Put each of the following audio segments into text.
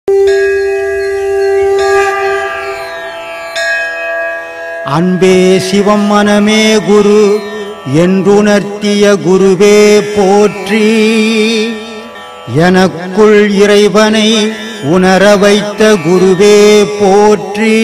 அன்பே சிவம் மனமே குரு என்றுணர்த்திய குருவே போற்றி எனக்குள் இறைவனை உணர வைத்த குருவே போற்றி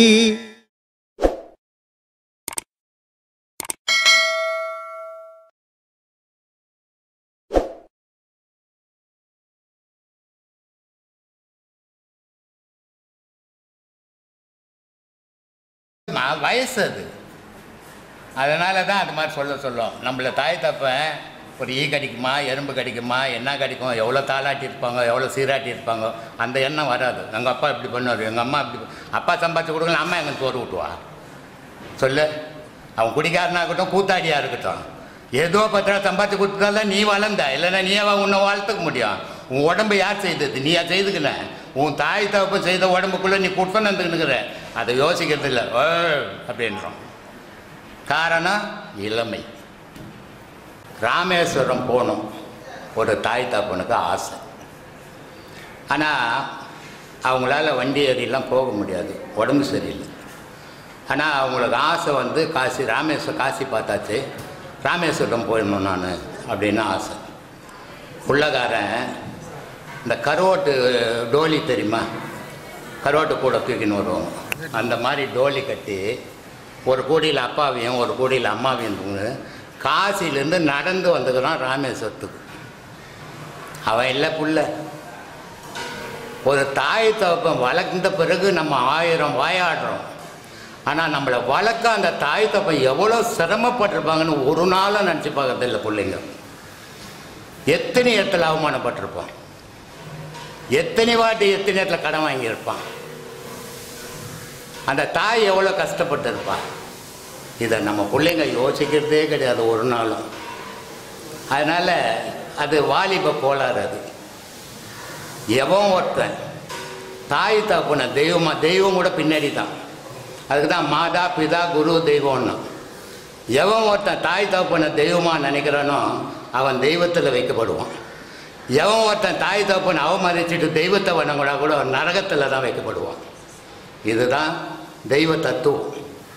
ம- வயசு அது அதனால தான் அது மாதிரி சொல்ல சொல்லும் நம்மள தாய் தப்பன் ஒரு ஈ கடிக்குமா எறும்பு கடிக்குமா என்ன கடிக்கும் எவ்வளோ தாளாட்டி இருப்பாங்க எவ்வளோ சீராட்டி இருப்பாங்க அந்த எண்ணம் வராது எங்கள் அப்பா இப்படி பண்ணுவார் எங்கள் அம்மா இப்படி ப- அப்பா சம்பாதிச்சு கொடுக்கல அம்மா எங்களுக்கு சோறு ஊட்டுவா சொல்லு அவன் குடிக்காரனா இருக்கட்டும் கூத்தாடியாக இருக்கட்டும் ஏதோ பத்து ரூபா சம்பாதிச்சு கொடுத்ததால நீ வளர்ந்த இல்லைன்னா நீ அவன் உன்னை வளர்த்துக்க முடியும் உன் உடம்பு யார் செய்தது நீயா செய்துக்கின உன் தாய் தகப்பு செய்த உடம்புக்குள்ளே நீ குட்டம் வந்துக்கினுக்கிற அதை யோசிக்கிறது இல்லை ஓ அப்படின்றோம் காரணம் இளமை ராமேஸ்வரம் போகணும் ஒரு தாய் தகப்பனுக்கு ஆசை ஆனால் அவங்களால வண்டி ஏறிலாம் போக முடியாது உடம்பு சரியில்லை ஆனால் அவங்களுக்கு ஆசை வந்து காசி ராமேஸ்வரம் காசி பார்த்தாச்சு ராமேஸ்வரம் போயிடணும் நான் அப்படின்னு ஆசை உள்ளகாரன் இந்த கருவாட்டு டோலி தெரியுமா கருவாட்டு கூட தூக்கின்னு வருவோம் அந்த மாதிரி டோலி கட்டி ஒரு கூடியில் அப்பாவையும் ஒரு கூடியில் அம்மாவையும் தூங்கு காசிலேருந்து நடந்து வந்துக்கிறான் ராமேஸ்வரத்துக்கு அவன் இல்லை புள்ள ஒரு தாய் தகப்பன் வளர்ந்த பிறகு நம்ம ஆயிரம் வாயாடுறோம் ஆனால் நம்மளை வளர்க்க அந்த தாய் தகப்பன் எவ்வளோ சிரமப்பட்டிருப்பாங்கன்னு ஒரு நாளும் நினச்சி பார்க்கறதில்ல பிள்ளைங்க எத்தனை இடத்துல அவமானப்பட்டிருப்பான் எத்தனை வாட்டி எத்தனை இடத்துல கடன் வாங்கியிருப்பான் அந்த தாய் எவ்வளோ கஷ்டப்பட்டு இருப்பான் இதை நம்ம பிள்ளைங்க யோசிக்கிறதே கிடையாது ஒரு நாளும் அதனால் அது வாலிப கோளாறு அது எவன் ஒருத்தன் தாய் தகப்பன தெய்வமா தெய்வம் கூட பின்னாடி தான் அதுக்கு தான் மாதா பிதா குரு தெய்வம்னு எவன் ஒருத்தன் தாய் தகப்பனை தெய்வமாக நினைக்கிறானோ அவன் தெய்வத்தில் வைக்கப்படுவான் எவன் ஒருத்தன் தாய் தகப்பனை அவமதிச்சுட்டு தெய்வத்தை வணங்கூடா கூட அவன் நரகத்தில் தான் வைக்கப்படுவான் இதுதான் தெய்வ தத்துவம்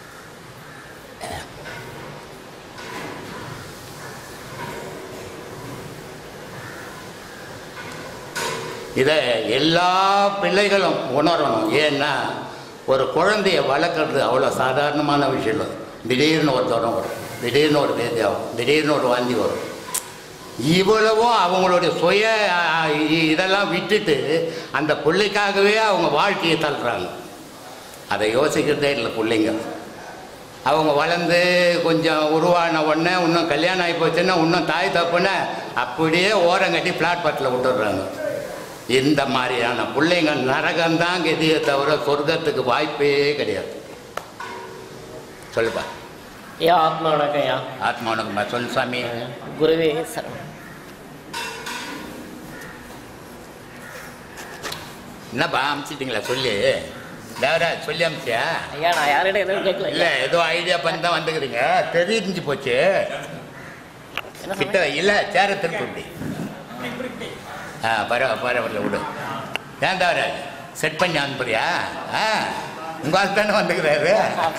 இதை எல்லா பிள்ளைகளும் உணரணும் ஏன்னா ஒரு குழந்தைய வளர்க்குறது அவ்வளோ சாதாரணமான விஷயம் இல்லை திடீர்னு ஒரு தரம் வரும் திடீர்னு ஒரு பேதி ஆகும் திடீர்னு ஒரு வாந்தி வரும் இவ்வளவும் அவங்களுடைய சுய அ, இ- இதெல்லாம் விட்டுட்டு அந்த பிள்ளைக்காகவே அவங்க வாழ்க்கையை தள்ளுறாங்க அதை யோசிக்கிறதே இல்லை பிள்ளைங்க அவங்க வளர்ந்து கொஞ்சம் உருவான உடனே இன்னும் கல்யாணம் ஆகி போச்சுன்னா இன்னும் தாய் தப்புன்னு அப்படியே ஓரம் கட்டி பிளாட்பாட்டில் விட்டுடுறாங்க இந்த மாதிரியான பிள்ளைங்க நரகம்தான் கெதியை தவிர சொர்க்கத்துக்கு வாய்ப்பே கிடையாது சொல்லுப்பா ஐயா ஆத்மா வணக்கம் ஐயா ஆத்மா உனக்குமா சொல்லு சாமி குருவே சரணம் என்னப்பா அமுச்சிட்டிங்களா சொல்லி தேவராஜ் சொல்லி அமிச்சியா ஐயா நான் யார்கிட்ட எதுவும் கேட்கல இல்லை ஏதோ ஐடியா பண்ணி தான் வந்துக்கிறீங்க தெரிஞ்சு போச்சு என்ன கிட்ட சொன்னீங்க? இல்லை சேர திருப்பி ஆ பரவாயில்ல பரவாயில்ல விடு ஏன் தேவராஜ் செட் பண்ணி அனுப்புறியா ஆ உங்கள் ஆள் தானே வந்துக்கிறாரு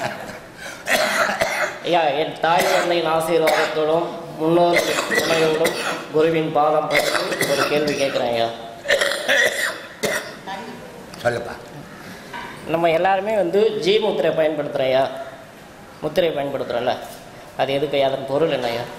ஐயா என் தாய் தந்தையின் ஆசீர்வாதத்தோடும் முன்னோர் துணையோடும் குருவின் பாதம் பற்றி ஒரு கேள்வி கேட்குறேன் ஐயா சொல்லுப்பா நம்ம எல்லாருமே வந்து ஜி முத்திரை பயன்படுத்துகிறோம் ஐயா முத்திரை பயன்படுத்துகிறோம்ல அது எதுக்கு ஐயா அதன் பொருள் என்ன ஐயா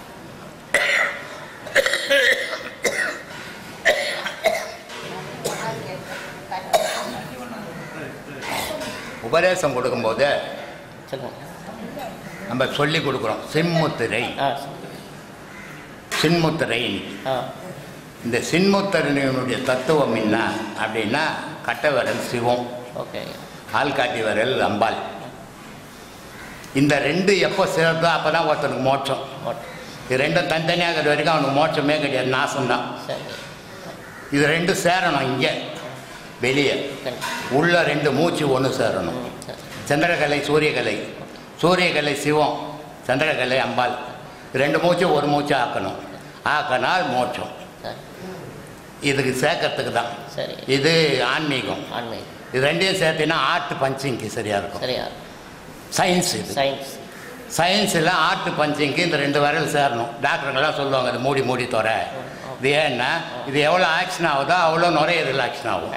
உபதேசம் கொடுக்கும்போது சொல்லுங்க நம்ம சொல்லி கொடுக்குறோம் சின்முத்திரை ஆ சின்முத்திரை ஆ இந்த சின்முத்திரையினுடைய தத்துவம் என்ன அப்படின்னா கட்டை விரல் சிவம் ஓகே ஐயா ஆள்காட்டி விரல் அம்பாள் இந்த ரெண்டு எப்போ சேர்ந்தோ அப்போ தான் ஒருத்தனுக்கு மோட்சம் ஓகே இது ரெண்டும் தனித்தனியாக இருக்கிற வரைக்கும் அவனுக்கு மோட்சமே கிடையாது நாசம்தான் சரி இது ரெண்டும் சேரணும் இங்கே வெளியே சரி உள்ள ரெண்டு மூச்சு ஒன்று சேரணும் ம், சரி சந்திரகலை சூரியகலை சூரியகலை சிவம் சந்திரகலை அம்பாள் ரெண்டு மூச்சு ஒரு மூச்சு ஆக்கணும் ஆக்கினால் மோட்சம் சரி இதுக்கு சேர்க்கறதுக்கு தான் சரி இது ஆன்மீகம் ஆன்மீகம் இது ரெண்டையும் சேர்த்தீங்கன்னா ஆர்ட் பஞ்சிங்க்கு சரியாக இருக்கும் சரியா சயின்ஸ் இது சயின்ஸ் சயின்ஸில் ஆர்ட் பஞ்சிங்க்கு இந்த ரெண்டு விரல் சேரணும் டாக்டருங்கெல்லாம் சொல்லுவாங்க இது மூடி மூடி தோற இது ஏன்னா இது எவ்வளோ ஆக்ஷன் ஆகுதோ அவ்வளோ நுரையீரல் ஆக்ஷன் ஆகும்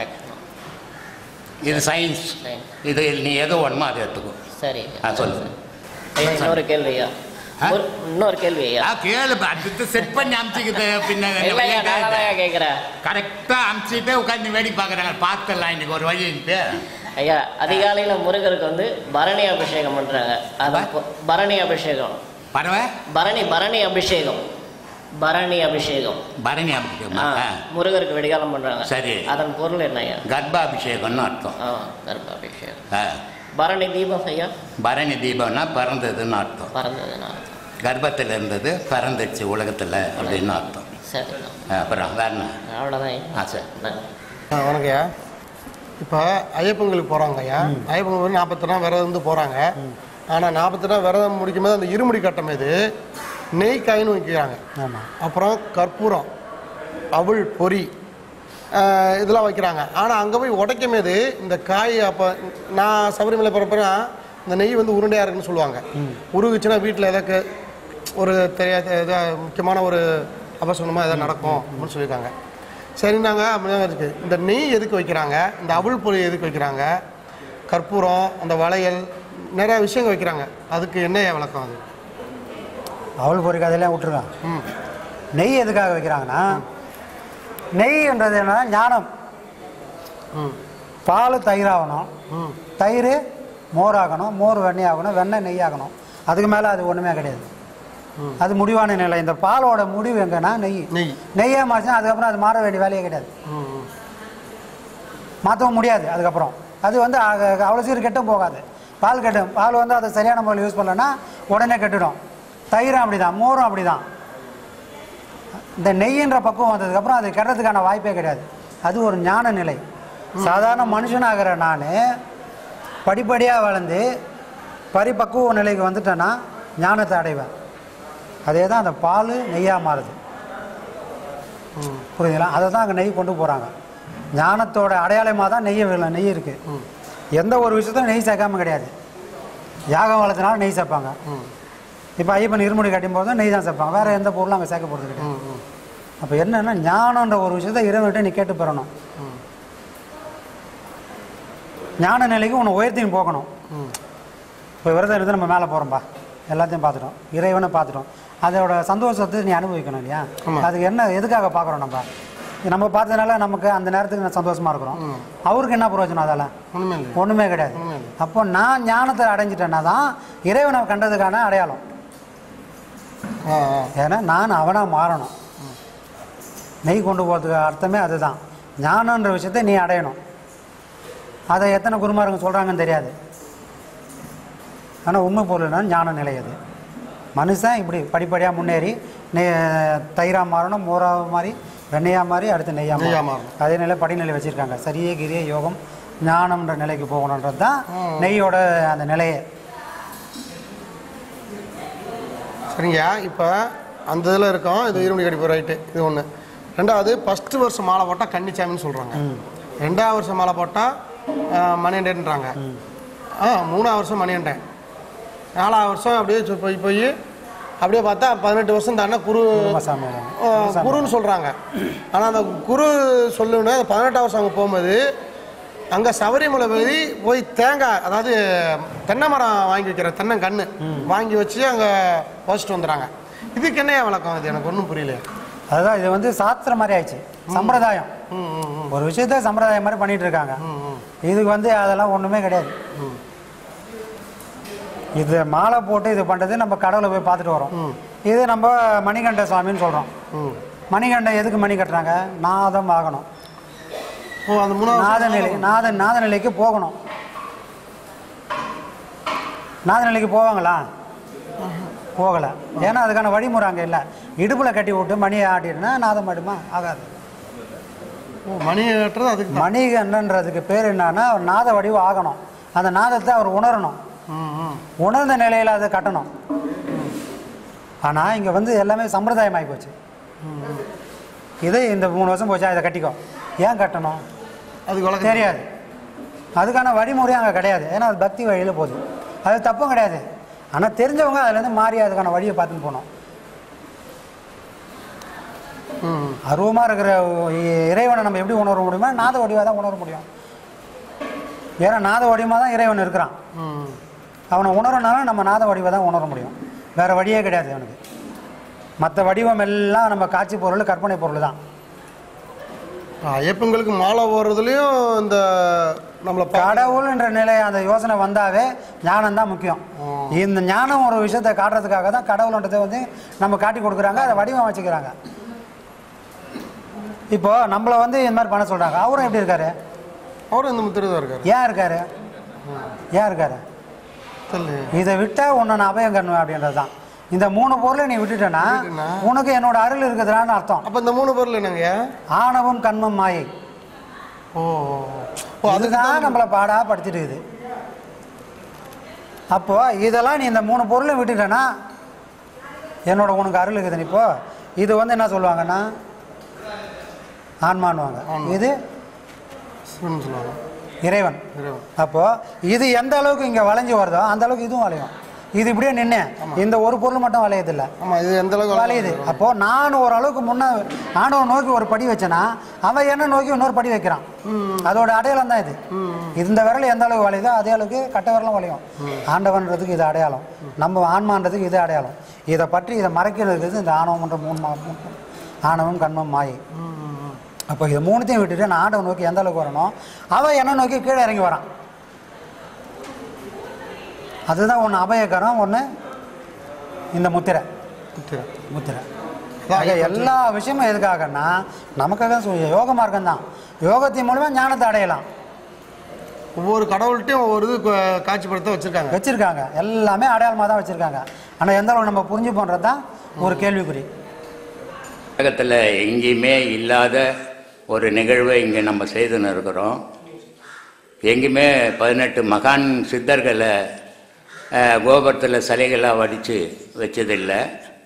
இது சயின்ஸ் Science. இது நீ எது வேணுமோ அதை எடுத்துக்கோ சரி ஆ, சொல்லு. ஐயா இன்னொரு கேள்வி ஐயா ஆ? ஒரு- இன்னொரு கேள்வி ஐயா ஆ கேளு அடுத்து செட் பண்ணி அமுச்சிக்குது பின்ன இல்லையா நான் தான் கேட்குறேன் கரெக்டாக அமுச்சிட்டு உட்காந்து வேடி பார்க்குறாங்க பார்த்துடலாம் இன்னைக்கு ஒரு வழின்ட்டு ஐயா அதிகாலையில் முருகருக்கு வந்து பரணி அபிஷேகம் பண்ணுறாங்க அதான் பொ- பரணி அபிஷேகம் பரவ பரணி பரணி அபிஷேகம் பரணி அபிஷேகம் பரணி ஆ, அபிஷேகம் முருகருக்கு வெடிகாலம் பண்ணுறாங்க சரி. அதன் பொருள் என்ன ஐயா கர்ப்பாபிஷேகம்னு அர்த்தம் ஆ கர்ப்பாபிஷேகம் ஆ, பரணி தீபம் ஐயா பரணி தீபம்னா பிறந்ததுன்னு அர்த்தம் பறந்ததுன்னா கர்ப்பத்தில் இருந்தது பிறந்துச்சு உலகத்தில் அப்படின்னு அர்த்தம் சரி ஆ, அப்புறம் வேற என்ன அவ்வளோதான் ஐயா ஆ சரி நன்றி ஆ, வணக்கம்யா இப்போ ஐயப்பங்களுக்கு போகிறாங்க ஐயா ஐயப்பங்க வந்து நாற்பத்தி நாள் விரதம் இருந்து போகிறாங்க ஆனால் நாற்பத்தி நாள் விரதம் முடிக்கும் போது அந்த இருமுடி கட்டம் இது நெய் காயின்னு வைக்கிறாங்க ஆமாம் அப்புறம் கற்பூரம் அவள் பொரி ஆ, இதெல்லாம் வைக்கிறாங்க ஆனால் அங்கே போய் உடைக்கும் போது இந்த காய் அப்போ நான் சபரிமலை போகிறப்ப இந்த நெய் வந்து உருண்டையாக இருக்குன்னு சொல்லுவாங்க உருகுச்சுன்னா வீட்டில் எதாக்கு ஒரு தெரியாத எதாவது முக்கியமான ஒரு அபசகுணமாக எதாவது நடக்கும் அப்படின்னு சொல்லியிருக்காங்க சரினாங்க அப்படிதாங்க இருக்குது இந்த நெய் எதுக்கு வைக்கிறாங்க இந்த அவள் பொரி எதுக்கு வைக்கிறாங்க கற்பூரம் அந்த வளையல் நிறையா விஷயங்கள் வைக்கிறாங்க அதுக்கு என்ன விளக்கம் அது அவள் பொறிக்க அதெல்லாம் விட்டுருக்கான் ம் நெய் எதுக்காக வைக்கிறாங்கன்னா நெய்ன்றது என்னன்னா ஞானம் ம் பால் தயிராகணும் ம் தயிர் மோர் ஆகணும் மோர் வெண்ணெய் ஆகணும் வெண்ணெய் நெய் ஆகணும் அதுக்கு மேலே அது ஒன்றுமே கிடையாது ம். அது முடிவான நிலை இந்த பாலோட முடிவு எங்கன்னா நெய் நெய் நெய்யே மாறிச்சுன்னா அதுக்கப்புறம் அது மாற வேண்டிய வேலையே கிடையாது ம் ம் மாற்றவும் முடியாது அதுக்கப்புறம் அது வந்து அக- அவ்வளோ சீக்கிரம் கெட்டும் போகாது பால் கெட்டும் பால் வந்து அதை சரியான முறையில் யூஸ் பண்ணலன்னா உடனே கெட்டுடும் தயிரும் அப்படிதான் மோரும் அப்படிதான் இந்த நெய்யின்ற பக்குவம் வந்ததுக்கப்புறம் அது கெட்டதுக்கான வாய்ப்பே கிடையாது அது ஒரு ஞான நிலை சாதாரண மனுஷனாகிற நான் படிப்படியாக வளர்ந்து பரிபக்குவ நிலைக்கு வந்துட்டேன்னா ஞானத்தை அடைவேன் அதே தான் அந்த பால் நெய்யாக மாறுது ம் புரியுதுங்களா அதை தான் அங்கே நெய் கொண்டு போகிறாங்க ஞானத்தோட அடையாளமாக தான் நெய் வே- நெய் இருக்குது எந்த ஒரு விஷயத்தையும் நெய் சேர்க்காம கிடையாது யாகம் வளர்த்தனால நெய் சேர்ப்பாங்க ம் இப்போ ஐயப்பன் இருமுடி கட்டும் போது நெய் தான் சேர்ப்பாங்க வேறு எந்த பொருளும் அங்கே சேர்க்க போகிறது கிடையாது ம் ம் அப்போ என்னன்னா ஞானன்ற ஒரு விஷயத்த இறைவன்கிட்ட நீ கேட்டு பெறணும் ம் ஞான நிலைக்கு உன்னை உயர்த்தின்னு போகணும் ம் இப்போ விரதம் இருந்து நம்ம மேலே போகிறோம்பா எல்லாத்தையும் பார்த்துட்டோம் இறைவனை பார்த்துட்டோம் அதோட சந்தோஷத்தை நீ அனுபவிக்கணும் இல்லையா ஆமா. அதுக்கு என்ன எதுக்காக பார்க்குறோம் நம்ம நம்ம பார்த்ததுனால நமக்கு அந்த நேரத்துக்கு நான் சந்தோஷமா இருக்கிறோம் ம். அவருக்கு என்ன பிரயோஜனம் அதால ஒன்றுமே இல்லை ஒன்றுமே கிடையாது ஒண்ணுமே இல்லை. அப்போ நான் ஞானத்தை அடைஞ்சிட்டேன்னா தான் இறைவனை கண்டதுக்கான அடையாளம் ஆ ஆ ஏன்னா நான் அவனாக மாறணும் நெய் கொண்டு போகிறதுக்கு அர்த்தமே அதுதான் ஞானன்ற விஷயத்தை நீ அடையணும் அதை எத்தனை குருமாருங்க சொல்கிறாங்கன்னு தெரியாது ஆனால் உண்மை பொருள்னா ஞான நிலை அது மனுஷன் இப்படி படிப்படியாக முன்னேறி நெய் தயிராக மாறணும் மோராக மாறி வெண்ணெயாக மாறி அடுத்து நெய்யாக நெய்யா மாறணும் மாறணும். அதே நிலை படிநிலை வச்சுருக்காங்க சரியே கிரிய யோகம் ஞானம்ன்ற நிலைக்கு போகணுன்றது தான் ம். நெய்யோட அந்த நிலையே சரிங்கய்யா இப்போ அந்த இதில் இருக்கோம் இது இருமுடி கடிப்பு ரைட்டு இது ஒன்று ரெண்டாவது ஃபஸ்ட்டு வருஷம் மாலை போட்டால் கன்னிச்சாமின்னு சொல்கிறாங்க ரெண்டாவது வருஷம் மாலை போட்டால் மணியண்டேன்றாங்க ஆ மூணாவது வருஷம் மணியண்டேன் நாலாவது வருஷம் அப்படியே சு- போய் போய் அப்படியே பார்த்தா பதினெட்டு வருஷம் தானே குரு குருமசாமி ஆ, குருன்னு சொல்கிறாங்க ஆனால் அந்த குரு சொல்லுன்னா அந்த பதினெட்டாம் வருஷம் அங்கே போகும்போது அங்கே சபரிமலை போய் போய் தேங்காய் அதாவது தென்னை மரம் வாங்கி வைக்கிற தென்னங்கன்று வாங்கி வச்சு அங்கே வச்சுட்டு வந்துடுறாங்க இதுக்கு என்னையா விளக்கம் இது எனக்கு ஒன்றும் புரியல அதுதான் இது வந்து சாஸ்திரம் மாதிரி ஆயிடுச்சு சம்பிரதாயம் ம் ம் ம் ஒரு விஷயத்த சம்பிரதாயம் மாதிரி பண்ணிட்டு இருக்காங்க ம் ம் இதுக்கு வந்து அதெல்லாம் ஒன்றுமே கிடையாது ம். இது மாலை போட்டு இது பண்ணுறது நம்ம கடவுளை போய் பார்த்துட்டு வரோம் ம். இது நம்ம மணிகண்ட சுவாமின்னு சொல்கிறோம் ம் மணிகண்டம் எதுக்கு மணி கட்டுறாங்க நாதம் ஆகணும் ஓ அந்த மூணாவது நாத நிலை நாத நாத நிலைக்கு போகணும் நாத நிலைக்கு போவாங்களா போகலை ஏன்னா அதுக்கான வழிமுறை அங்கே இல்லை இடுப்பில் கட்டி விட்டு மணியை ஆட்டிடுனா நாதம் ஆடுமா ஆகாது ஓ மணி கட்டுறது அதுக்கு தான் மணிகண்டன்றதுக்கு பேர் என்னன்னா ஒரு நாத வடிவம் ஆகணும் அந்த நாதத்தை அவர் உணரணும் ம் ம் உணர்ந்த நிலையில் அதை கட்டணும் ஆனால் இங்கே வந்து எல்லாமே சம்பிரதாயம் ஆகி போச்சு இது இந்த மூணு வருஷம் போச்சா இதை கட்டிக்கோ ஏன் கட்டணும் அதுக்கு வழக்கு தெரியாது அதுக்கான வழிமுறையும் அங்கே கிடையாது ஏன்னா அது பக்தி வழியில் போகுது அது தப்பும் கிடையாது ஆனால் தெரிஞ்சவங்க அதுலேருந்து மாறி அதுக்கான வழியை பார்த்துன்னு போகணும் ம் அருவமாக இருக்கிற இ- இறைவனை நம்ம எப்படி உணர முடியுமோ நாத வடிவாக தான் உணர முடியும் ஏன்னா நாத வடிவமாக தான் இறைவன் இருக்கிறான் ம் அவனை உணரனாலும் நம்ம நாத வடிவை தான் உணர முடியும் வேறு வழியே கிடையாது அவனுக்கு மற்ற வடிவம் எல்லாம் நம்ம காட்சி பொருள் கற்பனை பொருள் தான் ஐயப்பங்களுக்கு மாலை போடுறதுலையும் இந்த நம்மளை பா- கடவுள்ன்ற நிலை அந்த யோசனை வந்தாவே ஞானம் தான் முக்கியம் இந்த ஞானம் ஒரு விஷயத்தை காட்டுறதுக்காக தான் கடவுள்ன்றதை வந்து நம்ம காட்டி கொடுக்குறாங்க அதை வடிவம் வச்சுக்கிறாங்க இப்போ நம்மளை வந்து இந்த மாதிரி பண்ண சொல்றாங்க அவரும் எப்படி இருக்காரு அவரும் இந்த முத்திரை தான் இருக்காரு ஏன் இருக்காரு ஏன் இருக்காரு தெரியல இதை விட்டா உன்னை நான் அபயம் கண்ணுவேன் அப்படின்றது தான் இந்த மூணு பொருளை நீ விட்டுட்டேன்னா விட்டுட்டேன்னா? உனக்கு என்னோட அருள் இருக்குதுடான்னு அர்த்தம் அப்போ இந்த மூணு பொருள் என்னங்க ஆணவம் கண்மம் மாயை ஓ ஓ, ஓ அதுக்கு அதுதான் நம்மளை பாடா படுத்திட்டு இருக்குது அப்போ இதெல்லாம் நீ இந்த மூணு பொருளை விட்டுட்டேன்னா என்னோட உனக்கு அருள் இருக்குது இப்போ இது வந்து என்ன சொல்லுவாங்கன்னா ஆன்மான்வாங்க இது சிவன் சொல்லுவாங்க இறைவன் இறைவன். அப்போ இது எந்த அளவுக்கு இங்கே வளைஞ்சு வருதோ அந்த அளவுக்கு இதுவும் வளையும் இது இப்படியே நின்று இந்த ஒரு பொருள் மட்டும் வளையதில்லை ஆமா இது எந்த அளவுக்கு வளையுது அப்போ நான் ஓரளவுக்கு முன்ன ஆண்டவன் நோக்கி ஒரு படி வச்சேன்னா அவன் என்ன நோக்கி இன்னொரு படி வைக்கிறான் அதோட அடையாளம் தான் இது இந்த விரல் எந்த அளவுக்கு வளையுதோ அதே அளவுக்கு கட்ட விரலும் வளையும் ஆண்டவன்றதுக்கு இது அடையாளம் நம்ம ஆன்மான்றதுக்கு இது அடையாளம் இதை பற்றி இதை மறைக்கிறதுக்கு இந்த ஆணவம்ன்ற மூணு மா- மூணு- ஆணவம் கண்மம் மாயை அப்போ இது மூணுத்தையும் விட்டுட்டு நான் ஆண்டவன் நோக்கி எந்த அளவுக்கு வரணும் அவன் என்ன நோக்கி கீழே இறங்கி வரான் அதுதான் ஒன்று அபயகரம் ஒன்று இந்த முத்திரை முத்திரை. முத்திரை அதான் ஆக எல்லா விஷயமும் எதுக்காகன்னா நமக்காக சொல்லி யோக மார்க்கம் தான் யோகத்தின் மூலமா ஞானத்தை அடையலாம் ஒவ்வொரு கடவுள்கிட்டையும் ஒவ்வொரு இது கு- காட்சிப்படுத்த வச்சிருக்காங்க வச்சிருக்காங்க எல்லாமே அடையாளமாக தான் வச்சிருக்காங்க ஆனால் எந்த அளவுக்கு நம்ம புரிஞ்சு பண்ணுறது தான் ஒரு கேள்விக்குறி உலகத்தில் எங்கேயுமே இல்லாத ஒரு நிகழ்வை இங்கே நம்ம செய்துன்னு இருக்கிறோம் எங்கேயுமே பதினெட்டு மகான் சித்தர்களை அஹ், கோபுரத்தில் சிலைகளாக வடித்து வச்சதில்லை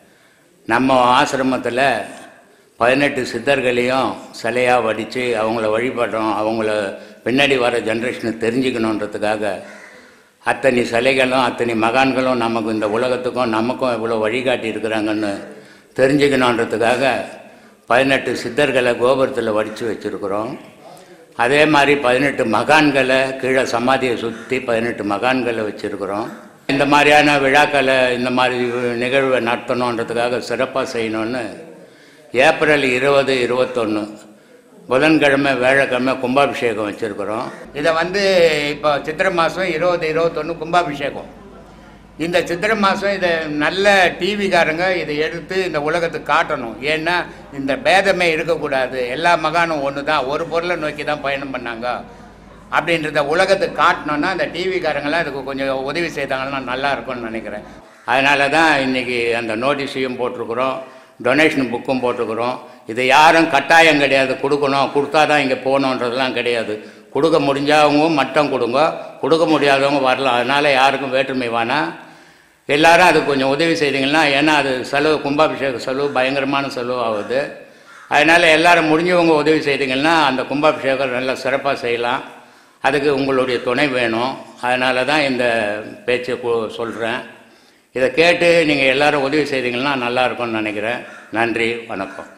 நம்ம ஆசிரமத்தில் பதினெட்டு சித்தர்களையும் சிலையாக வடித்து அவங்கள வழிபடுறோம் அவங்கள பின்னாடி வர ஜென்ரேஷனுக்கு தெரிஞ்சுக்கணுன்றதுக்காக அத்தனை சிலைகளும் அத்தனை மகான்களும் நமக்கு இந்த உலகத்துக்கும் நமக்கும் இவ்வளோ வழிகாட்டி இருக்கிறாங்கன்னு தெரிஞ்சுக்கணுன்றதுக்காக பதினெட்டு சித்தர்களை கோபுரத்தில் வடித்து வச்சுருக்குறோம் அதே மாதிரி பதினெட்டு மகான்களை கீழே சமாதியை சுற்றி பதினெட்டு மகான்களை வச்சுருக்குறோம் இந்த மாதிரியான விழாக்களை இந்த மாதிரி நிகழ்வை நடத்தணுன்றதுக்காக சிறப்பாக செய்யணும்னு ஏப்ரல் இருபது இருபத்தொன்று புதன்கிழமை வேழக்கிழமை கும்பாபிஷேகம் வச்சுருக்குறோம் இதை வந்து இப்போ சித்திரை மாதம் இருபது இருபத்தொன்று கும்பாபிஷேகம் இந்த சித்திரை மாதம் இதை நல்ல டிவிக்காரங்க இதை எடுத்து இந்த உலகத்துக்கு காட்டணும் ஏன்னா இந்த பேதமே இருக்கக்கூடாது எல்லா மகானும் ஒன்று தான் ஒரு பொருளை நோக்கி தான் பயணம் பண்ணாங்க அப்படின்றத உலகத்துக்கு காட்டணும்னா அந்த டிவிக்காரங்களாம் இதுக்கு கொஞ்சம் உதவி செய்தாங்கன்னா நல்லா இருக்கும்னு நினைக்கிறேன் அதனால தான் இன்றைக்கி அந்த நோட்டீஸையும் போட்டிருக்கிறோம் டொனேஷன் புக்கும் போட்டிருக்கிறோம் இது யாரும் கட்டாயம் கிடையாது கொடுக்கணும் கொடுத்தா தான் இங்கே போகணுன்றதெல்லாம் கிடையாது கொடுக்க முடிஞ்சவங்க மட்டம் கொடுங்க கொடுக்க முடியாதவங்க வரலாம் அதனால் யாருக்கும் வேற்றுமை வேணாம் எல்லாரும் அதுக்கு கொஞ்சம் உதவி செய்தீங்கன்னா ஏன்னா அது செலவு கும்பாபிஷேக செலவு பயங்கரமான செலவு ஆகுது அதனால் எல்லாரும் முடிஞ்சவங்க உதவி செய்தீங்கன்னா அந்த கும்பாபிஷேகம் நல்லா சிறப்பாக செய்யலாம் அதுக்கு உங்களுடைய துணை வேணும் அதனால தான் இந்த பேச்சை சொல்கிறேன் இதை கேட்டு நீங்கள் எல்லாரும் உதவி செய்தீங்கன்னா நல்லா இருக்கும்னு நினைக்கிறேன் நன்றி வணக்கம்